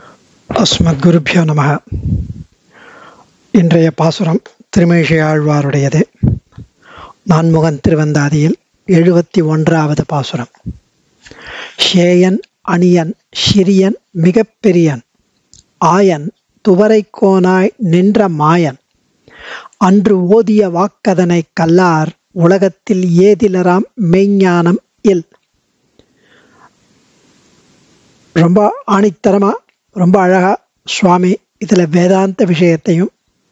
அஸ்மத்குருபியோ நம இன்றைய பாசுரம் திருமேஷி ஆழ்வாருடையது நான்முகன் திருவந்தாதியில் எழுபத்தி ஒன்றாவது பாசுரம் ஷேயன் அணியன் சிறியன் மிகப்பெரியன் ஆயன் துவரைக்கோனாய் நின்ற மாயன் அன்று ஓதிய வாக்கதனை கல்லார் உலகத்தில் ஏதிலராம் மெய்ஞானம் இல் ரொம்ப ஆணித்தரமா ரொம்ப அழகா சுவாமி இதுல வேதாந்த விஷயத்தையும்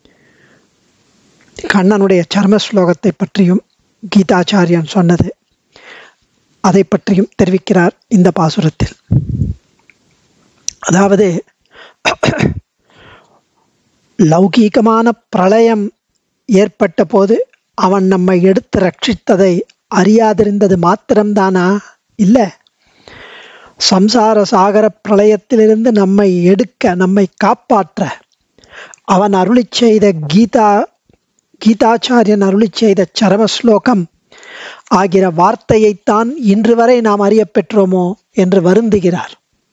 கண்ணனுடைய சர்ம ஸ்லோகத்தை பற்றியும் கீதாச்சாரியன் சொன்னது அதை பற்றியும் தெரிவிக்கிறார் இந்த பாசுரத்தில் அதாவது லௌகீகமான பிரளயம் ஏற்பட்ட போது அவன் நம்மை எடுத்து ரட்சித்ததை அறியாதிருந்தது மாத்திரம்தானா இல்லை சம்சார சாகர பிரளயத்திலிருந்து நம்மை எடுக்க நம்மை காப்பாற்ற அவன் அருளி செய்த கீதா கீதாச்சாரியன் அருளி செய்த சரமஸ்லோகம் ஆகிற வார்த்தையைத்தான் இன்று வரை நாம் அறிய பெற்றோமோ என்று வருந்துகிறார்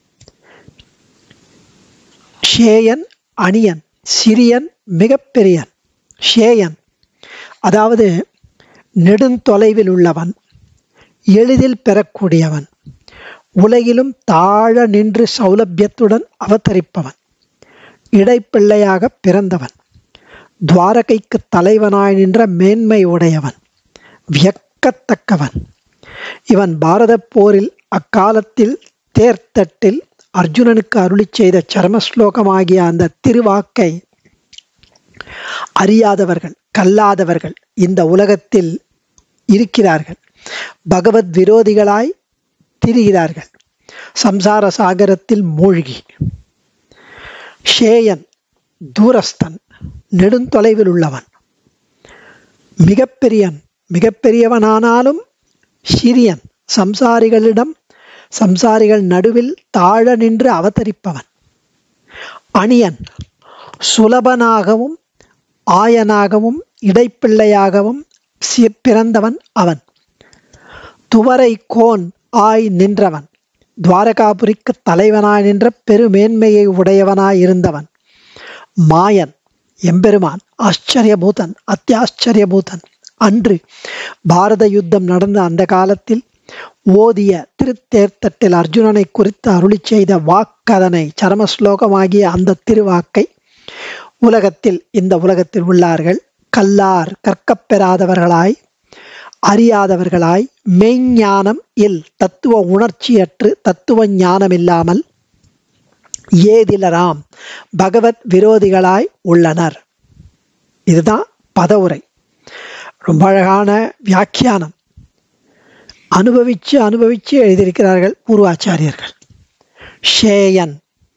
ஷேயன் அணியன் சிறியன் மிகப்பெரியன் ஷேயன் அதாவது நெடுந்தொலைவில் உள்ளவன் எளிதில் பெறக்கூடியவன் உலகிலும் தாழ நின்று சௌலபியத்துடன் அவதரிப்பவன் இடைப்பிள்ளையாக பிறந்தவன் துவாரகைக்கு தலைவனாய் நின்ற மேன்மை உடையவன் வியக்கத்தக்கவன் இவன் பாரத போரில் அக்காலத்தில் தேர்த்தட்டில் அர்ஜுனனுக்கு அருளி செய்த சர்மஸ்லோகமாகிய அந்த திருவாக்கை அறியாதவர்கள் கல்லாதவர்கள் இந்த உலகத்தில் இருக்கிறார்கள் பகவத் விரோதிகளாய் திரிகிறார்கள் சம்சார சாகரத்தில் மூழ்கி ஷேயன் தூரஸ்தன் நெடுந்தொலைவில் உள்ளவன் மிகப்பெரியன் மிகப்பெரியவனானாலும் சிறியன் சம்சாரிகளிடம் சம்சாரிகள் நடுவில் தாழ நின்று அவதரிப்பவன் அணியன் சுலபனாகவும் ஆயனாகவும் இடைப்பிள்ளையாகவும் பிறந்தவன் அவன் துவரை கோன் ஆய் நின்றவன் துவாரகாபுரிக்கு தலைவனாய் நின்ற பெருமேன்மையை உடையவனாய் இருந்தவன் மாயன் எம்பெருமான் ஆச்சரியபூதன் அத்தியாச்சரியபூதன் அன்று பாரத யுத்தம் நடந்த அந்த காலத்தில் ஓதிய திருத்தேர்த்தட்டில் அர்ஜுனனை குறித்து அருளி செய்த வாக்கதனை சரமஸ்லோகமாகிய அந்த திருவாக்கை உலகத்தில் இந்த உலகத்தில் உள்ளார்கள் கல்லார் கற்கப்பெறாதவர்களாய் அறியாதவர்களாய் மெய்ஞானம் இல் தத்துவ உணர்ச்சியற்று தத்துவ ஞானம் இல்லாமல் ஏதிலராம் பகவத் விரோதிகளாய் உள்ளனர் இதுதான் பதவுரை ரொம்ப அழகான வியாக்கியானம் அனுபவிச்சு அனுபவிச்சு எழுதியிருக்கிறார்கள் பூர்வாச்சாரியர்கள் ஷேயன்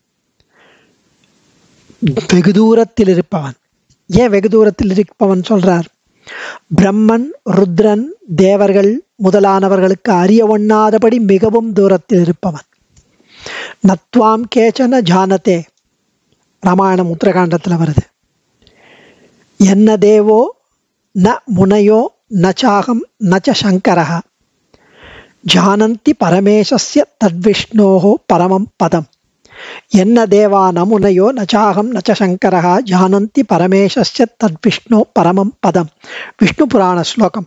வெகு தூரத்தில் இருப்பவன் ஏன் வெகு தூரத்தில் இருப்பவன் சொல்றார் பிரம்மன் ருத்ரன் தேவர்கள் முதலானவர்களுக்கு அறிய ஒண்ணாதபடி மிகவும் தூரத்தில் இருப்பவன் நத்வாம் கேச்சன ஜானதே ராமாயணம் உத்தரகாண்டத்தில் வருது என்ன தேவோ ந முனையோ நச்சாகம் நச்ச சங்கரः ஜானந்தி பரமேசஸ்ய தத்விஷ்ணோஹோ பரமம் பதம் என்ன தேவா நமுனையோ நச்சாகம் நச்ச சங்கரா ஜானந்தி பரமேசஸ்ய தத்விஷ்ணோ பரமம் பதம் விஷ்ணு புராண ஸ்லோகம்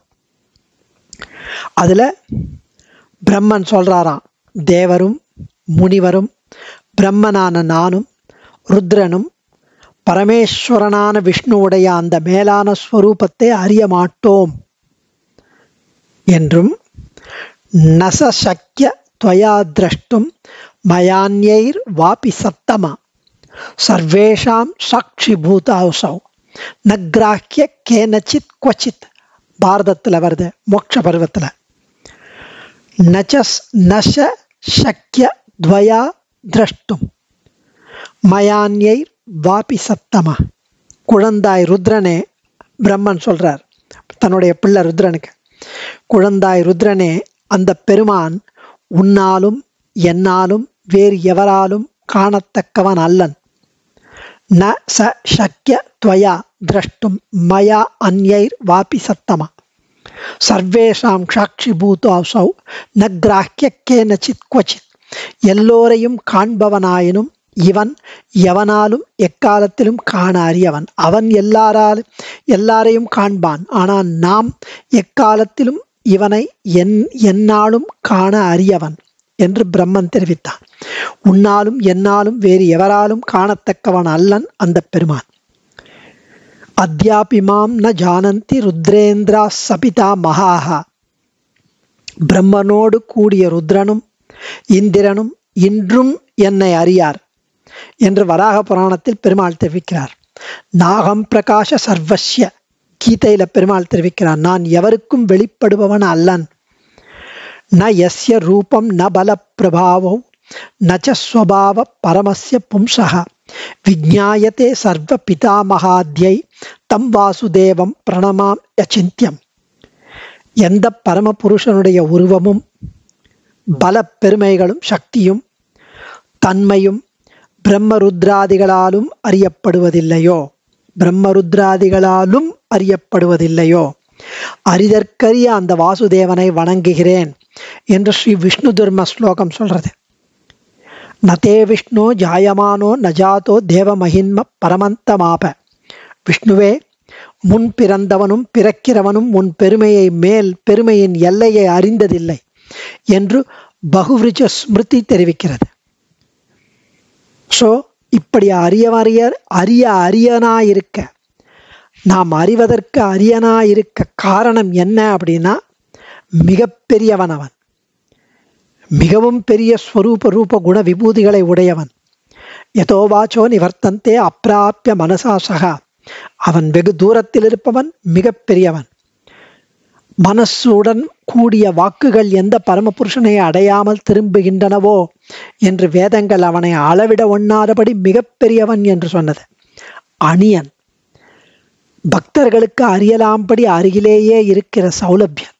அதுல பிரம்மன் சொல்றாராம் தேவரும் முனிவரும் பிரம்மனான நானும் ருத்ரனும் பரமேஸ்வரனான விஷ்ணுவுடைய அந்த மேலான ஸ்வரூபத்தை அறிய மாட்டோம் என்றும் நசசக்கிய துவயா திரஷ்டும் மயான்யைர் வாபி சத்தமா சர்வேஷாம் சாட்சி பூதாசௌ நக்ராக்கிய கேனச்சித் கொச்சித் பாரதத்தில் வருது மோட்ச பருவத்தில் நச்சஸ் நச சக்கிய துவயா திரஷ்டும் மயான்யைர் வாபி சத்தமா குழந்தாய் ருத்ரனே பிரம்மன் சொல்றார் தன்னுடைய பிள்ளை ருத்ரனுக்கு குழந்தாய் ருத்ரனே அந்த பெருமான் உன்னாலும் என்னாலும் வேறு எவராலும் காணத்தக்கவன் அல்லன் ந ச சக்கிய துவயா திரஷ்டும் மயா அந்யைர் வாபி சத்தமா சர்வேஷாம் சாட்சி பூதாசௌ ந கிராக்கிய கேனச்சித் கொச்சித் எல்லோரையும் காண்பவனாயினும் இவன் எவனாலும் எக்காலத்திலும் காண அறியவன் அவன் எல்லாராலும் எல்லாரையும் காண்பான் ஆனால் நாம் எக்காலத்திலும் இவனை என் என்னாலும் காண அறியவன் என்று பிரம்மன் தெரிவித்தான் உன்னாலும் என்னாலும் வேறு எவராலும் காணத்தக்கவன் அல்லன் அந்த பெருமான் அத்தியாபிமாம் ந ஜானந்தி ருத்ரேந்திரா சபிதா மகாஹா பிரம்மனோடு கூடிய ருத்ரனும் இந்திரனும் இன்றும் என்னை அறியார் என்று வராக புராணத்தில் பெருமாள் தெரிவிக்கிறார் நாகம் பிரகாஷ சர்வஸ்ய கீதையில பெருமாள் தெரிவிக்கிறார் நான் எவருக்கும் வெளிப்படுபவன் அல்லன் ந எஸ்ய ரூபம் ந பல பிரபாவோ நச்ச ஸ்வபாவ பரமஸ்ய பும்சக விஜாயத்தே சர்வ பிதாமகாத்யை தம் வாசுதேவம் பிரணமாம் யச்சிந்தியம் எந்த பரம புருஷனுடைய உருவமும் பல பெருமைகளும் சக்தியும் தன்மையும் பிரம்மருத்ராதிகளாலும் அறியப்படுவதில்லையோ பிரம்மருத்ராதிகளாலும் அறியப்படுவதில்லையோ அரிதற்கரிய அந்த வாசுதேவனை வணங்குகிறேன் என்று ஸ்ரீ விஷ்ணு துர்ம ஸ்லோகம் சொல்றது நதே விஷ்ணு ஜாயமானோ நஜாதோ தேவமகின்ம பரமந்தமாப விஷ்ணுவே முன் பிறந்தவனும் பிறக்கிறவனும் உன் பெருமையை மேல் பெருமையின் எல்லையை அறிந்ததில்லை என்று பகுவிருச்ச ஸ்மிருதி தெரிவிக்கிறது ஸோ இப்படி அரியவறியர் அரிய அரியனாயிருக்க நாம் அறிவதற்கு அரியனாயிருக்க காரணம் என்ன அப்படின்னா மிகப்பெரியவன் அவன் மிகவும் பெரிய ஸ்வரூப ரூப குண விபூதிகளை உடையவன் எதோவாச்சோ நிவர்த்தந்தே அப்பிராப்பிய மனசா சகா அவன் வெகு தூரத்தில் இருப்பவன் மிகப்பெரியவன் மனசுடன் கூடிய வாக்குகள் எந்த பரமபுருஷனை அடையாமல் திரும்புகின்றனவோ என்று வேதங்கள் அவனை அளவிட ஒண்ணாதபடி மிகப்பெரியவன் என்று சொன்னது அணியன் பக்தர்களுக்கு அறியலாம்படி அருகிலேயே இருக்கிற சௌலபியன்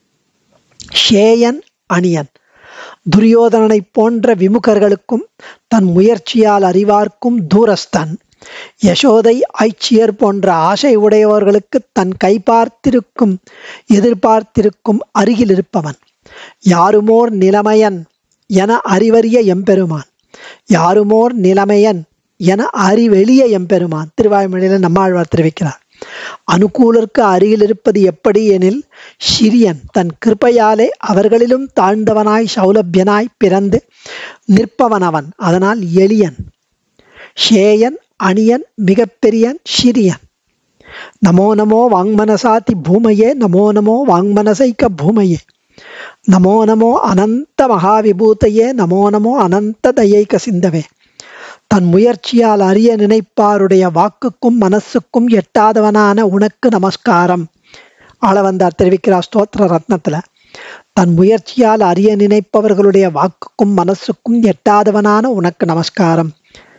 ஷேயன் அணியன் துரியோதனனை போன்ற விமுகர்களுக்கும் தன் முயற்சியால் அறிவார்க்கும் தூரஸ்தன் யசோதை ஐச்சியர் போன்ற ஆசை உடையவர்களுக்கு தன் கை பார்த்திருக்கும் எதிர்பார்த்திருக்கும் அருகில் இருப்பவன் யாருமோர் நிலைமையன் என அறிவறிய எம்பெருமான் யாருமோர் நிலைமையன் என அறிவெளிய எம்பெருமான் திருவாய்மொழியில நம்மாழ்வார் தெரிவிக்கிறார் அனுகூலருக்கு அருகில் இருப்பது எப்படி எனில் சிறியன் தன் கிருப்பையாலே அவர்களிலும் தாழ்ந்தவனாய் சௌலபியனாய் பிறந்து நிற்பவன் அவன் அதனால் எளியன் ஷேயன் அணியன் மிகப்பெரியன் சிறியன் நமோ நமோ வாங்மனசாதி பூமையே நமோ நமோ வாங்மனசைக்க பூமையே நமோ நமோ அனந்த மகாவிபூத்தையே நமோ நமோ அனந்த தயைக்க சிந்தவே தன் முயற்சியால் அறிய நினைப்பாருடைய வாக்குக்கும் மனசுக்கும் எட்டாதவனான உனக்கு நமஸ்காரம் ஆளவந்தார் தெரிவிக்கிறார் ஸ்தோத்திர ரத்னத்துல தன் முயற்சியால் அறிய நினைப்பவர்களுடைய வாக்குக்கும் மனசுக்கும் எட்டாதவனான உனக்கு நமஸ்காரம்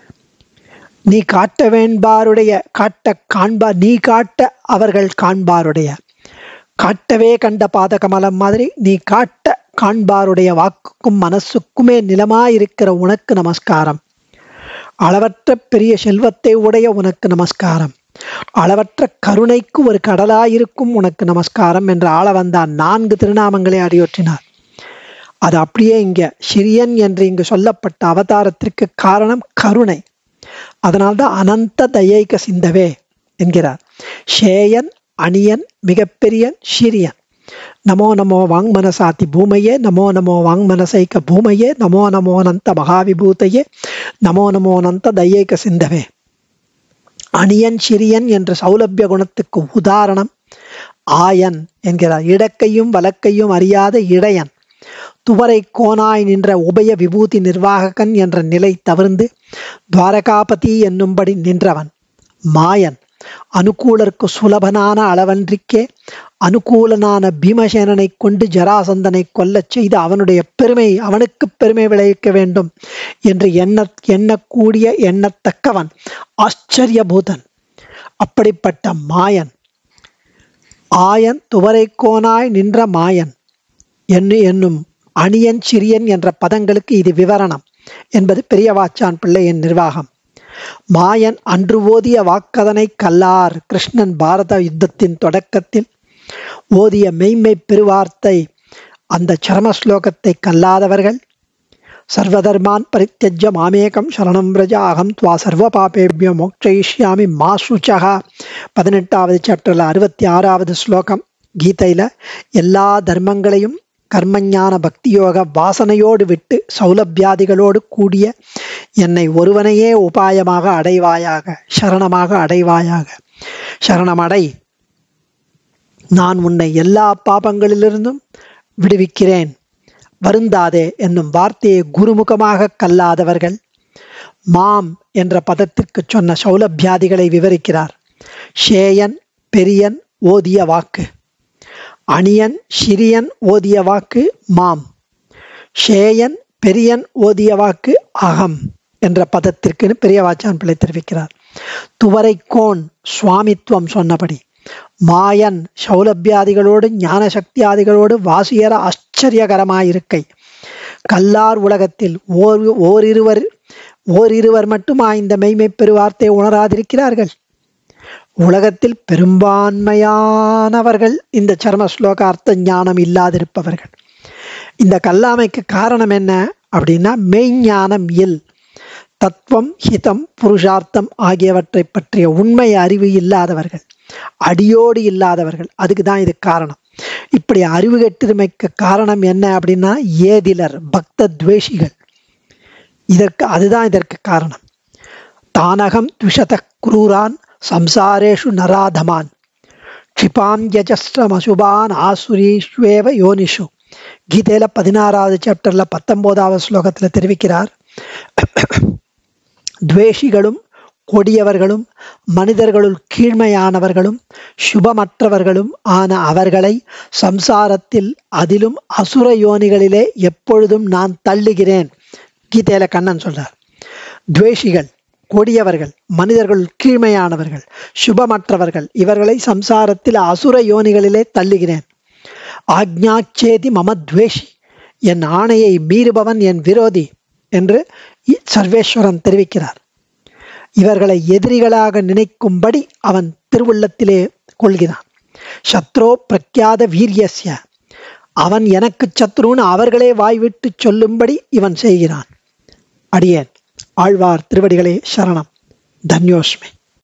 நீ காட்ட வேண்பாருடைய காட்ட காண்பார் நீ காட்ட அவர்கள் காண்பாருடைய காட்டவே கண்ட பாதகமலம் மாதிரி நீ காட்ட காண்பாருடைய வாக்குக்கும் மனசுக்குமே நிலமாயிருக்கிற உனக்கு நமஸ்காரம் அளவற்ற பெரிய செல்வத்தை உடைய உனக்கு நமஸ்காரம் அளவற்ற கருணைக்கு ஒரு கடலாயிருக்கும் உனக்கு நமஸ்காரம் என்று ஆள வந்தான் நான்கு திருநாமங்களை அடியொற்றினார் அது அப்படியே இங்க சிறியன் என்று இங்கு சொல்லப்பட்ட அவதாரத்திற்கு காரணம் கருணை அதனால்தான் அனந்த தயைக்க சிந்தவே என்கிறார் ஷேயன் அணியன் மிகப்பெரியன் சிறியன் நமோ நமோ வாங்மனசாதி பூமையே நமோ நமோ வாங்மனசைக்க பூமையே நமோ நமோ அனந்த மகாவிபூதையே நமோ நமோ அனந்த தயைக்க சிந்தவே அணியன் சிறியன் என்ற சௌலபிய குணத்துக்கு உதாரணம் ஆயன் என்கிறார் இடக்கையும் வலக்கையும் அறியாத இடையன் துவரை கோனாய் நின்ற உபய விபூதி நிர்வாககன் என்ற நிலை தவிர்ந்து துவாரகாபதி என்னும்படி நின்றவன் மாயன் அனுகூலருக்கு சுலபனான அளவன்றிக்கே அனுகூலனான பீமசேனனை கொண்டு ஜராசந்தனை கொல்லச் செய்து அவனுடைய பெருமை அவனுக்கு பெருமை விளைவிக்க வேண்டும் என்று எண்ண எண்ணக்கூடிய எண்ணத்தக்கவன் ஆச்சரியபூதன் அப்படிப்பட்ட மாயன் ஆயன் துவரைக்கோனாய் நின்ற மாயன் என்று என்னும் அணியன் சிறியன் என்ற பதங்களுக்கு இது விவரணம் என்பது பெரியவாச்சான் பிள்ளையின் நிர்வாகம் மாயன் அன்று ஓதிய வாக்கதனை கல்லார் கிருஷ்ணன் பாரத யுத்தத்தின் தொடக்கத்தில் ஓதிய மெய்மை பெருவார்த்தை அந்த சரம ஸ்லோகத்தை கல்லாதவர்கள் சர்வதர்மான் பரித்தியஜ்ய மாமேகம் சரணம் பிரஜ அகம் துவா சர்வ பாபேபியோ மோக்ஷயிஷ்யாமி மா சுச்சகா பதினெட்டாவது சாப்டர்ல அறுபத்தி ஆறாவது ஸ்லோகம் கீதையில எல்லா தர்மங்களையும் கர்மஞான பக்தியோக வாசனையோடு விட்டு சௌலபியாதிகளோடு கூடிய என்னை ஒருவனையே உபாயமாக அடைவாயாக சரணமாக அடைவாயாக சரணமடை நான் உன்னை எல்லா பாபங்களிலிருந்தும் விடுவிக்கிறேன் வருந்தாதே என்னும் வார்த்தையை குருமுகமாக கல்லாதவர்கள் மாம் என்ற பதத்திற்கு சொன்ன சௌலபியாதிகளை விவரிக்கிறார் ஷேயன் பெரியன் ஓதிய வாக்கு அணியன் சிறியன் ஓதிய வாக்கு மாம் ஷேயன் பெரியன் ஓதிய வாக்கு அகம் என்ற பதத்திற்கு பெரியவாச்சான் பிள்ளை தெரிவிக்கிறார் துவரைக்கோன் சுவாமித்துவம் சொன்னபடி மாயன் சௌலபியாதிகளோடு ஞான சக்தியாதிகளோடு வாசியர ஆச்சரியகரமாயிருக்கை கல்லார் உலகத்தில் ஓர் ஓரிருவர் ஓரிருவர் மட்டுமா இந்த மெய்மை பெருவார்த்தை உணராதிருக்கிறார்கள் உலகத்தில் பெரும்பான்மையானவர்கள் இந்த சர்ம ஸ்லோக அர்த்த ஞானம் இல்லாதிருப்பவர்கள் இந்த கல்லாமைக்கு காரணம் என்ன அப்படின்னா மெய்ஞானம் இல் தத்துவம் ஹிதம் புருஷார்த்தம் ஆகியவற்றை பற்றிய உண்மை அறிவு இல்லாதவர்கள் அடியோடு இல்லாதவர்கள் அதுக்கு தான் இது காரணம் இப்படி அறிவு கெட்டிருமைக்கு காரணம் என்ன அப்படின்னா ஏதிலர் பக்த துவேஷிகள் இதற்கு அதுதான் இதற்கு காரணம் தானகம் துஷத குரூரான் சம்சாரேஷு நராதமான் க்ஷிபாம் யஜஸ்ரமசுபான் ஆசுரீஸ்வேவ யோனிஷு கீதையில பதினாறாவது சாப்டர்ல பத்தொன்பதாவது ஸ்லோகத்துல தெரிவிக்கிறார் துவேஷிகளும் கொடியவர்களும் மனிதர்களுள் கீழ்மையானவர்களும் சுபமற்றவர்களும் ஆன அவர்களை சம்சாரத்தில் அதிலும் அசுர யோனிகளிலே எப்பொழுதும் நான் தள்ளுகிறேன் கீதையில கண்ணன் சொல்றார் துவேஷிகள் கொடியவர்கள் மனிதர்கள் கீழ்மையானவர்கள் சுபமற்றவர்கள் இவர்களை சம்சாரத்தில் அசுர யோனிகளிலே தள்ளுகிறேன் ஆக்ஞாச்சேதி மம துவேஷி என் ஆணையை மீறுபவன் என் விரோதி என்று சர்வேஸ்வரன் தெரிவிக்கிறார் இவர்களை எதிரிகளாக நினைக்கும்படி அவன் திருவுள்ளத்திலே கொள்கிறான் சத்ரோ பிரக்யாத வீரியஸ்ய அவன் எனக்கு சத்ருன்னு அவர்களே வாய்விட்டு சொல்லும்படி இவன் செய்கிறான் அடியேன் ஆழ்வார் திருவடிகளே சரணம் தன்யோஸ்மே